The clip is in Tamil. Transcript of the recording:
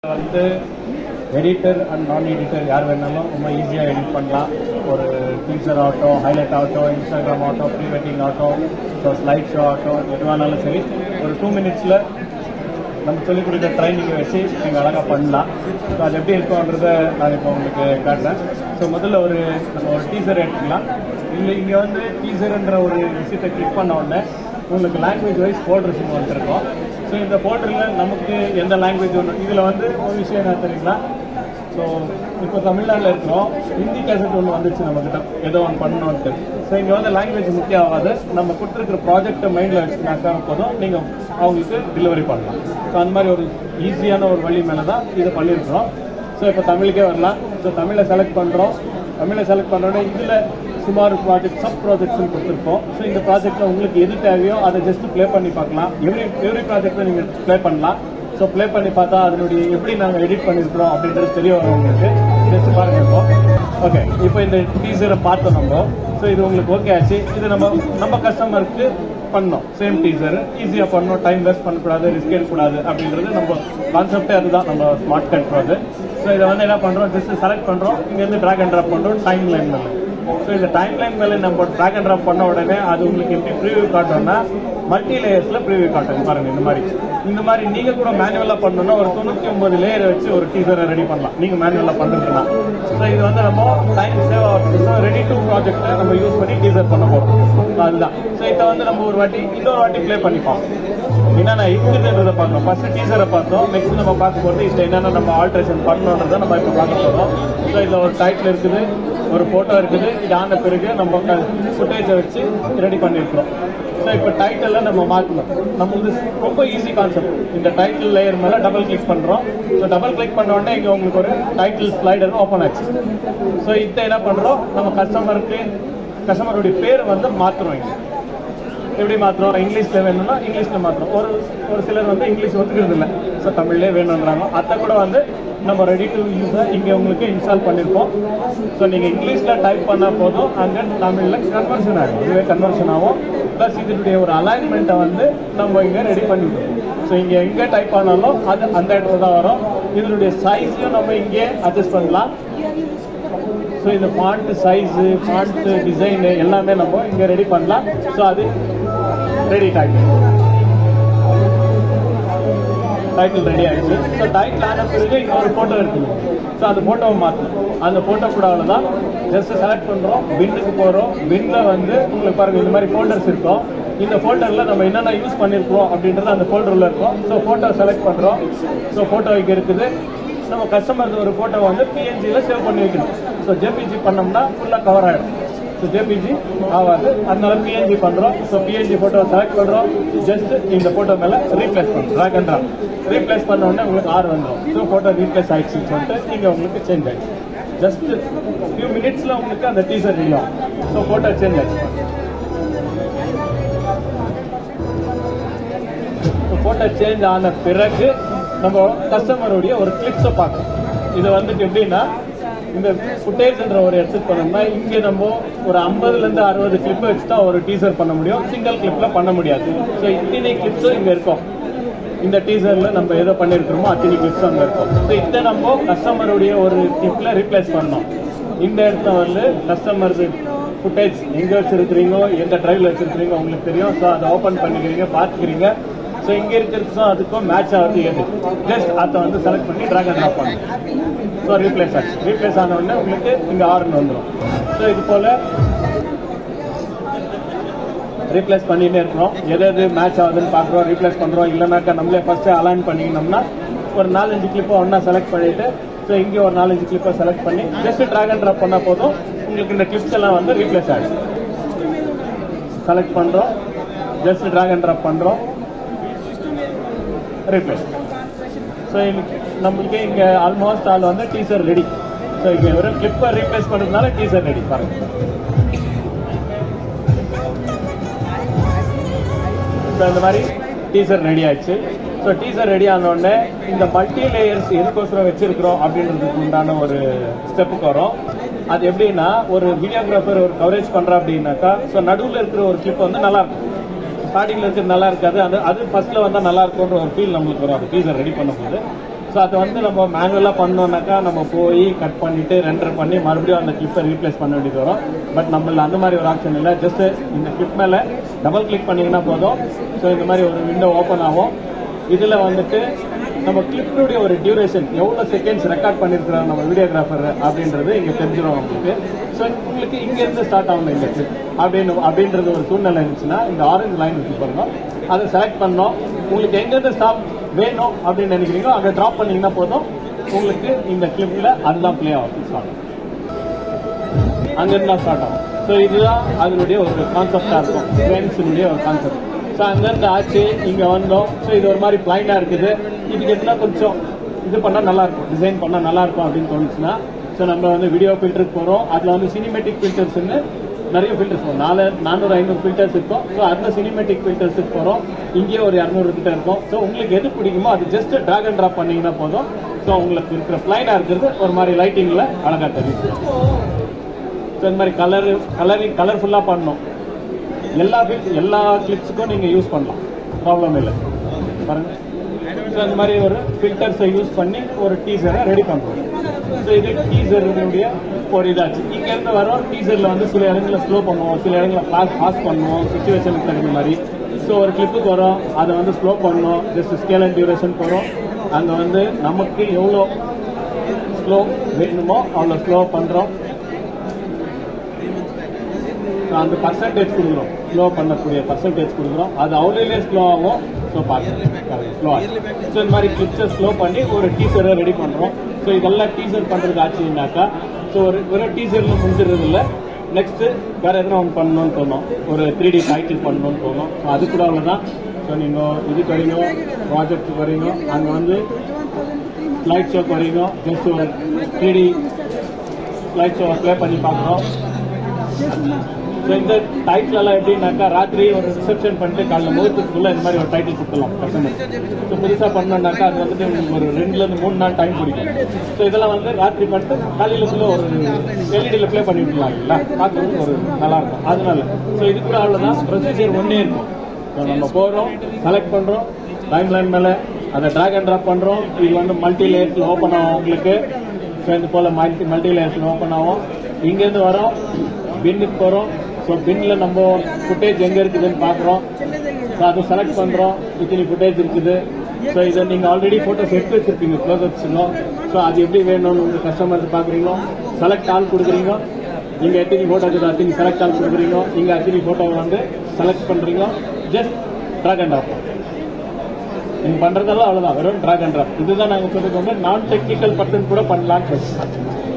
வந்து எடிட்டர் அண்ட் நான் எடிட்டர் யார் வேணாலும் ரொம்ப ஈஸியாக எடிட் பண்ணலாம் ஒரு டீசர் ஆகட்டும் ஹைலைட் ஆகட்டும் இன்ஸ்டாகிராம் ஆகட்டும் ப்ரீ வெட்டிங் ஆகட்டும் ஸோ ஸ்லைட் ஷோ ஆகட்டும் எதுவானாலும் சரி ஒரு டூ மினிட்ஸில் நம்ம சொல்லிக் கொடுக்குற ட்ரைனிங்கை வச்சு நீங்கள் அழகாக பண்ணலாம் ஸோ அது எப்படி இருக்கும்ன்றத நான் இப்போ உங்களுக்கு காட்டுறேன் ஸோ முதல்ல ஒரு நம்ம ஒரு டீசர் எடுத்துக்கலாம் இல்லை இங்கே வந்து டீசர்ன்ற ஒரு விஷயத்தை கிளிக் பண்ண உடனே உங்களுக்கு லாங்குவேஜ் வைஸ் ஃபோல்டர்ஸ் இங்கே வந்துருக்கோம் ஸோ இந்த ஃபோல்டரில் நமக்கு எந்த லாங்குவேஜ் ஒன்று இதில் வந்து ஒரு விஷயம் என்ன தெரியுங்களா ஸோ இப்போ தமிழ்நாட்டில் இருக்கிறோம் ஹிந்தி கேசட் ஒன்று வந்துச்சு நம்மக்கிட்ட ஏதோ ஒன்று பண்ணணுன்ட்டு ஸோ இங்கே வந்து லாங்குவேஜ் முக்கியம் ஆகாது நம்ம கொடுத்துருக்கிற ப்ராஜெக்ட்டை மைண்டில் வச்சுனாக்கா போதும் நீங்கள் அவங்களுக்கு டெலிவரி பண்ணலாம் ஸோ அந்த மாதிரி ஒரு ஈஸியான ஒரு வழி மேலே தான் இதை பண்ணியிருக்கிறோம் ஸோ இப்போ தமிழுக்கே வரலாம் ஸோ தமிழை செலக்ட் பண்ணுறோம் தமிழை செலக்ட் பண்ணோடனே இதில் சுமார் ப்ராஜெக்ட் சப் ப்ராஜெக்ட்ஸ்னு கொடுத்துருப்போம் ஸோ இந்த ப்ராஜெக்ட்டில் உங்களுக்கு எது தேவையோ அதை ஜஸ்ட் ப்ளே பண்ணி பார்க்கலாம் எவ்ரி எவ்ரி ப்ராஜெக்ட்டில் நீங்கள் ப்ளே பண்ணலாம் ஸோ ப்ளே பண்ணி பார்த்தா அதனுடைய எப்படி நாங்கள் எடிட் பண்ணியிருக்கிறோம் அப்படின்றது தெரிய வரும் உங்களுக்கு ஜஸ்ட் பாருங்க இப்போ ஓகே இப்போ இந்த டீசரை பார்த்தோம் நம்ம ஸோ இது உங்களுக்கு ஓகே ஆச்சு இது நம்ம நம்ம கஸ்டமருக்கு பண்ணோம் சேம் டீசர் ஈஸியாக பண்ணணும் டைம் வேஸ்ட் பண்ணக்கூடாது ரிஸ்க் எடுக்கக்கூடாது அப்படின்றது நம்ம கான்செப்டே அதுதான் நம்ம ஸ்மார்ட் கட் ப்ராஜெக்ட் ஸோ இதை வந்து என்ன பண்ணுறோம் ஜஸ்ட் செலக்ட் பண்ணுறோம் இங்கேருந்து ட்ராக் அண்ட் ட்ராப் பண்ணுறோம் டைம் லைன் மேலே ஸோ இந்த டைம் லைன் மேலே நம்ம ட்ராக் அண்ட் ட்ராப் பண்ண உடனே அது உங்களுக்கு எப்படி ப்ரீவியூ காட்டோம்னா மல்டி லேயர்ஸில் ப்ரீவியூ காட்டும் பாருங்க இந்த மாதிரி இந்த மாதிரி நீங்கள் கூட மேனுவலாக பண்ணணும்னா ஒரு தொண்ணூற்றி ஒன்பது லேயர் வச்சு ஒரு டீசரை ரெடி பண்ணலாம் நீங்கள் மேனுவலாக பண்ணுறதுனா ஸோ இது வந்து நம்ம டைம் சேவ் ஆகுது ஸோ ரெடி டு ப்ராஜெக்ட்டை நம்ம யூஸ் பண்ணி டீசர் பண்ண போகிறோம் அதுதான் ஸோ இதை வந்து நம்ம ஒரு வாட்டி இன்னொரு வாட்டி ப்ளே பண்ணிப்போம் என்னென்ன இருக்குதுன்றதை பார்க்கணும் ஃபர்ஸ்ட் டீசரை பார்த்தோம் நெக்ஸ்ட் நம்ம பார்க்க போகிறது இதில் என்னென்ன நம்ம ஆல்ட்ரேஷன் பண்ணணுன்றதை நம்ம இப்போ பார்க்க போகிறோம் ஸோ இதில் ஒரு டைட்டில் இருக்குது ஒரு ஃபோட்டோ இருக்குது இது ஆன பிறகு நம்ம ஃபுட்டேஜை வச்சு ரெடி பண்ணியிருக்கிறோம் ஸோ இப்போ டைட்டிலில் நம்ம மாற்றணும் நம்ம வந்து ரொம்ப ஈஸி கான்செப்ட் இந்த டைட்டில் லேயர் மேலே டபுள் கிளிக் பண்ணுறோம் ஸோ டபுள் கிளிக் பண்ண உடனே இங்கே உங்களுக்கு ஒரு டைட்டில் ஸ்லைடர் ஓப்பன் ஆச்சு ஸோ இதை என்ன பண்ணுறோம் நம்ம கஸ்டமருக்கு கஸ்டமருடைய பேர் வந்து மாற்றுறோம் இங்கே எப்படி மாற்றுறோம் இங்கிலீஷில் வேணும்னா இங்கிலீஷில் மாற்றுறோம் ஒரு ஒரு சிலர் வந்து இங்கிலீஷ் ஒத்துக்கிறது இல்லை ஸோ தமிழ்லேயே வேணுன்றாங்க அதை கூட வந்து நம்ம ரெடி டு யூஸை இங்கே உங்களுக்கு இன்ஸ்டால் பண்ணியிருப்போம் ஸோ நீங்கள் இங்கிலீஷில் டைப் பண்ணால் போதும் அங்கே தமிழில் கன்வர்ஷன் ஆகும் இதுவே கன்வர்ஷன் ஆகும் ப்ளஸ் இதனுடைய ஒரு அலைன்மெண்ட்டை வந்து நம்ம இங்கே ரெடி பண்ணிவிடுவோம் ஸோ இங்கே எங்கே டைப் பண்ணாலும் அது அந்த இடத்துல தான் வரும் இதனுடைய சைஸையும் நம்ம இங்கே அட்ஜஸ்ட் பண்ணலாம் ஸோ இந்த ஃபாண்ட் சைஸு ஃபாண்ட் டிசைனு எல்லாமே நம்ம இங்கே ரெடி பண்ணலாம் ஸோ அது ரெடி டைட்டில் டைட்டில் ரெடி ஆயிடுச்சு ஸோ டைட்டில் ஆன பிறகு இன்னொரு ஃபோட்டோ இருக்குது ஸோ அந்த ஃபோட்டோவை மாற்றணும் அந்த ஃபோட்டோ கூட அவ்வளோதான் ஜஸ்ட் செலக்ட் பண்ணுறோம் பின்னுக்கு போகிறோம் பின்னில் வந்து உங்களுக்கு பாருங்கள் இந்த மாதிரி ஃபோல்டர்ஸ் இருக்கும் இந்த ஃபோல்டரில் நம்ம என்னென்ன யூஸ் பண்ணியிருக்கோம் அப்படின்றது அந்த ஃபோல்டரில் இருக்கும் ஸோ ஃபோட்டோ செலக்ட் பண்ணுறோம் ஸோ ஃபோட்டோ இங்கே இருக்குது நம்ம கஸ்டமர் ஒரு ஃபோட்டோ வந்து பிஎன்ஜியில் சேவ் பண்ணி வைக்கணும் ஸோ ஜேபிஜி பண்ணோம்னா ஃபுல்லாக கவர் ஆகிடும் ஸோ ஜேபிஜி ஆகாது அதனால பிஎன்ஜி பண்ணுறோம் ஸோ பிஎன்ஜி ஃபோட்டோ செலக்ட் பண்ணுறோம் ஜஸ்ட் இந்த ஃபோட்டோ மேலே ரீப்ளேஸ் பண்ணுறோம் ட்ராக் அண்ட் ட்ராப் ரீப்ளேஸ் பண்ண உடனே உங்களுக்கு ஆறு வந்துடும் ஸோ ஃபோட்டோ ரீப்ளேஸ் ஆயிடுச்சுன்னு சொல்லிட்டு இங்கே உங்களுக்கு சேஞ்ச் ஆயிடுச்சு ஜஸ்ட் ஃபியூ மினிட்ஸில் உங்களுக்கு அந்த டீசர் ரீலும் ஸோ ஃபோட்டோ சேஞ்ச் ஆயிடுச்சு ஃபோட்டோ சேஞ்ச் ஆன பிறகு நம்ம கஸ்டமருடைய ஒரு கிளிப்ஸை பார்க்கணும் இது வந்துட்டு எப்படின்னா இந்த ஃபுட்டேஜ்ன்ற ஒரு எடுத்துட்டு பண்ணோம்னா இங்கே நம்ம ஒரு ஐம்பதுலேருந்து அறுபது கிளிப்பை வச்சு தான் ஒரு டீசர் பண்ண முடியும் சிங்கிள் கிளிப்பில் பண்ண முடியாது ஸோ இத்தனை கிளிப்ஸும் இங்கே இருக்கும் இந்த டீசரில் நம்ம எதோ பண்ணியிருக்கிறோமோ அத்தனை கிளிப்ஸ் அங்கே இருக்கும் ஸோ இதை நம்ம கஸ்டமருடைய ஒரு கிளிப்பில் ரீப்ளேஸ் பண்ணோம் இந்த இடத்துல வந்து கஸ்டமருக்கு ஃபுட்டேஜ் எங்கே வச்சிருக்கிறீங்களோ எந்த டிரைவில் வச்சிருக்கிறீங்க உங்களுக்கு தெரியும் ஸோ அதை ஓப்பன் பண்ணிக்கிறீங்க பார்த்துக்கிறீங்க ஸோ இங்கே இருக்கிறதுக்கும் அதுக்கும் மேட்ச் ஆகுது எது ஜஸ்ட் அதை வந்து செலக்ட் பண்ணி ட்ராக் அண்ட் ட்ராப் பண்ணுங்க ஸோ ரீப்ளேஸ் ஆச்சு ரீப்ளேஸ் ஆன உடனே உங்களுக்கு இங்கே ஆறுன்னு வந்துடும் ஸோ இது போல் ரீப்ளேஸ் பண்ணிட்டே இருக்கிறோம் எது எது மேட்ச் ஆகுதுன்னு பார்க்குறோம் ரீப்ளேஸ் பண்ணுறோம் இல்லைனாக்கா நம்மளே ஃபஸ்ட்டு அலைன் பண்ணிக்கணும்னா ஒரு நாலஞ்சு கிளிப்பை ஒன்றா செலக்ட் பண்ணிவிட்டு ஸோ இங்கே ஒரு நாலஞ்சு கிளிப்பை செலக்ட் பண்ணி ஜஸ்ட் ட்ராக் அண்ட் ட்ராப் பண்ணால் போதும் உங்களுக்கு இந்த கிளிப்ஸ் எல்லாம் வந்து ரீப்ளேஸ் ஆகிடும் செலக்ட் பண்ணுறோம் ஜஸ்ட் ட்ராக் அண்ட் ட்ராப் பண்ணுறோம் ரீப்ளேஸ் ஸோ நம்மளுக்கு இங்கே ஆல்மோஸ்ட் ஆல் வந்து டீசர் ரெடி ஸோ இங்கே ஒரு கிளிப்பை ரீப்ளேஸ் பண்ணுறதுனால டீசர் ரெடி பாருங்க ஸோ இந்த மாதிரி டீசர் ரெடி ஆயிடுச்சு ஸோ டீசர் ரெடி ஆனோடனே இந்த மல்டி லேயர்ஸ் எதுக்கோசரம் வச்சிருக்கிறோம் அப்படின்றதுக்கு உண்டான ஒரு ஸ்டெப்புக்கு வரும் அது எப்படின்னா ஒரு வீடியோகிராஃபர் ஒரு கவரேஜ் பண்ணுறா அப்படின்னாக்கா ஸோ நடுவில் இருக்கிற ஒரு கிளிப் வந்து நல்லா இருக்கும் ஸ்டார்டிங்ல இருக்கிறது நல்லா இருக்காது அது அது ஃபர்ஸ்ட்ல வந்தா நல்லா இருக்கும்ன்ற ஒரு ஃபீல் நம்மளுக்கு வரும் அது டீசர் ரெடி பண்ணும்போது ஸோ ஸோ அதை வந்து நம்ம மேனுவலாக பண்ணோம்னாக்கா நம்ம போய் கட் பண்ணிட்டு ரெண்டர் பண்ணி மறுபடியும் அந்த கிளிப்பை ரீப்ளேஸ் பண்ண வேண்டியது வரும் பட் நம்மள அந்த மாதிரி ஒரு ஆப்ஷன் இல்லை ஜஸ்ட் இந்த கிளிப் மேலே டபுள் கிளிக் பண்ணீங்கன்னா போதும் ஸோ இந்த மாதிரி ஒரு விண்டோ ஓப்பன் ஆகும் இதில் வந்துட்டு நம்ம கிளிப்புடைய ஒரு டியூரேஷன் எவ்வளோ செகண்ட்ஸ் ரெக்கார்ட் பண்ணியிருக்கிறோம் நம்ம வீடியோகிராஃபர் அப்படின்றது இங்கே தெரிஞ்சிடும் உங்களுக்கு ஸோ உங்களுக்கு இங்கேருந்து ஸ்டார்ட் ஆகணும் இந்த கிளிப் அப்படின்னு அப்படின்றது ஒரு சூழ்நிலை இருந்துச்சுன்னா இந்த ஆரஞ்சு லைன் வச்சு பாருங்க அதை செலக்ட் பண்ணோம் உங்களுக்கு எங்கேருந்து ஸ்டாப் வேணும் அப்படின்னு நினைக்கிறீங்களோ அதை ட்ராப் பண்ணீங்கன்னா போதும் உங்களுக்கு இந்த கிளிப்பில் அதுதான் ப்ளே ஆகும் ஸ்டார்ட் அங்கிருந்து தான் ஸ்டார்ட் ஆகும் ஸோ இதுதான் அதனுடைய ஒரு கான்செப்டாக இருக்கும் ஃப்ரெண்ட்ஸினுடைய ஒரு கான்செப்ட் ஸோ அங்கேருந்து ஆச்சு இங்கே வந்தோம் ஸோ இது ஒரு மாதிரி பிளைனாக இருக்குது இதுக்கு என்ன கொஞ்சம் இது பண்ணால் நல்லா இருக்கும் டிசைன் பண்ணால் நல்லா இருக்கும் அப்படின்னு தோணுச்சுன்னா ஸோ நம்ம வந்து வீடியோ ஃபில்டருக்கு போகிறோம் அதில் வந்து சினிமேட்டிக் ஃபில்டர்ஸ்னு நிறைய ஃபில்டர்ஸ் இருக்கும் நாலு நானூறு ஐநூறு ஃபில்டர்ஸ் இருக்கும் ஸோ அந்த சினிமேட்டிக் ஃபில்டர்ஸுக்கு போகிறோம் இங்கேயே ஒரு இரநூறு கிட்ட இருக்கும் ஸோ உங்களுக்கு எது பிடிக்குமோ அது ஜஸ்ட் ட்ராக் அண்ட் ட்ராப் பண்ணீங்கன்னா போதும் ஸோ உங்களுக்கு இருக்கிற பிளைனாக இருக்கிறது ஒரு மாதிரி லைட்டிங்கில் அழகாக தெரியும் ஸோ இந்த மாதிரி கலர் கலரிங் கலர்ஃபுல்லாக பண்ணணும் எல்லா fit- எல்லா கிளிப்ஸுக்கும் நீங்கள் யூஸ் பண்ணலாம் ப்ராப்ளம் இல்லை பாருங்க ஸோ அந்த மாதிரி ஒரு ஃபில்டர்ஸை யூஸ் பண்ணி ஒரு டீசரை ரெடி பண்ணுறோம் ஸோ இது டீசருடைய ஒரு இதாச்சு இங்கேருந்து வரோம் டீசரில் வந்து சில இடங்களில் ஸ்லோ பண்ணுவோம் சில இடங்களில் ஃபாஸ்ட் ஃபாஸ்ட் பண்ணுவோம் சுச்சுவேஷனுக்கு தகுந்த மாதிரி ஸோ ஒரு கிளிப்புக்கு வரோம் அதை வந்து ஸ்லோ பண்ணணும் ஜஸ்ட் ஸ்கேல் அண்ட் டியூரேஷன் போகிறோம் அங்கே வந்து நமக்கு எவ்வளோ ஸ்லோ வேணுமோ அவ்வளோ ஸ்லோ பண்ணுறோம் அந்த பர்சன்டேஜ் கொடுக்குறோம் ஸ்லோ பண்ணக்கூடிய பர்சன்டேஜ் கொடுக்குறோம் அது அவ்வளோலே ஸ்லோ ஆகும் ஸோ பார்த்து ஸ்லோ ஆகும் ஸோ இந்த மாதிரி கிளிப்ஸை ஸ்லோ பண்ணி ஒரு டீசரை ரெடி பண்ணுறோம் ஸோ இதெல்லாம் டீசர் பண்ணுறது ஆச்சுன்னாக்கா ஸோ ஒரு வெறும் டீசரில் முடிஞ்சிடுறது இல்லை நெக்ஸ்ட் வேற எதனா ஒன்று பண்ணணும்னு தோணும் ஒரு த்ரீ டி டைட்டில் பண்ணணும்னு தோணும் ஸோ அது கூட அவ்வளோதான் ஸோ நீங்கள் இதுக்கு வரீங்க ப்ராஜெக்ட் வரீங்க அங்கே வந்து ஸ்லைட் ஷோக்கு வரீங்க ஜஸ்ட் ஒரு three D slide show play பண்ணி பார்க்குறோம் ஸோ இந்த டைட்டில் எல்லாம் எப்படின்னாக்கா ராத்திரி ஒரு ரிசப்ஷன் பண்ணிட்டு காலைல முகூர்த்தத்துக்குள்ள இந்த மாதிரி ஒரு டைட்டில் கொடுத்துடலாம் கஸ்டமர் ஸோ புதுசாக பண்ணோம்னாக்கா அது வந்துட்டு உங்களுக்கு ஒரு ரெண்டுல இருந்து மூணு நாள் டைம் பிடிக்கும் ஸோ இதெல்லாம் வந்து ராத்திரி பண்ணிட்டு காலையிலக்குள்ள ஒரு எல்இடியில் ப்ளே பண்ணி விடலாம் இல்லைங்களா பார்க்கறதுக்கு ஒரு நல்லா இருக்கும் அதனால ஸோ இது கூட அவ்வளோதான் ப்ரொசீஜர் ஒன்றே இருக்கும் ஸோ நம்ம போகிறோம் செலக்ட் பண்ணுறோம் டைம் லைன் மேலே அதை ட்ராக் அண்ட் ட்ராப் பண்ணுறோம் இது வந்து மல்டி லேயர்ஸில் ஓப்பன் ஆகும் உங்களுக்கு ஸோ இது போல் மல்டி மல்டி லேயர்ஸில் ஓப்பன் ஆகும் இங்கேருந்து வரோம் பின்னுக்கு போகிறோம் ஸோ பின்னில் நம்ம ஃபுட்டேஜ் எங்கே இருக்குதுன்னு பார்க்குறோம் ஸோ அதை செலக்ட் பண்ணுறோம் இத்தனி ஃபுட்டேஜ் இருக்குது ஸோ இதை நீங்கள் ஆல்ரெடி ஃபோட்டோஸ் எடுத்து வச்சிருப்பீங்க க்ளோஸ்அப்ஸுங்க ஸோ அது எப்படி வேணும்னு உங்கள் கஸ்டமருக்கு பார்க்குறீங்க செலக்ட் ஆல் கொடுக்குறீங்க நீங்கள் எத்தனை ஃபோட்டோ இருக்குது அத்தனை செலக்ட் ஆல் கொடுக்குறீங்க இங்கே அத்தனை ஃபோட்டோவை வந்து செலக்ட் பண்ணுறீங்க ஜஸ்ட் ட்ராக் அண்ட் ட்ராப் நீங்கள் பண்ணுறதெல்லாம் அவ்வளோதான் வெறும் ட்ராக் அண்ட் ட்ராப் இதுதான் நாங்கள் சொல்லிக்கோங்க நான் டெக்னிக்கல் பர்சன் கூட பண்ணலாம்னு சொல்லி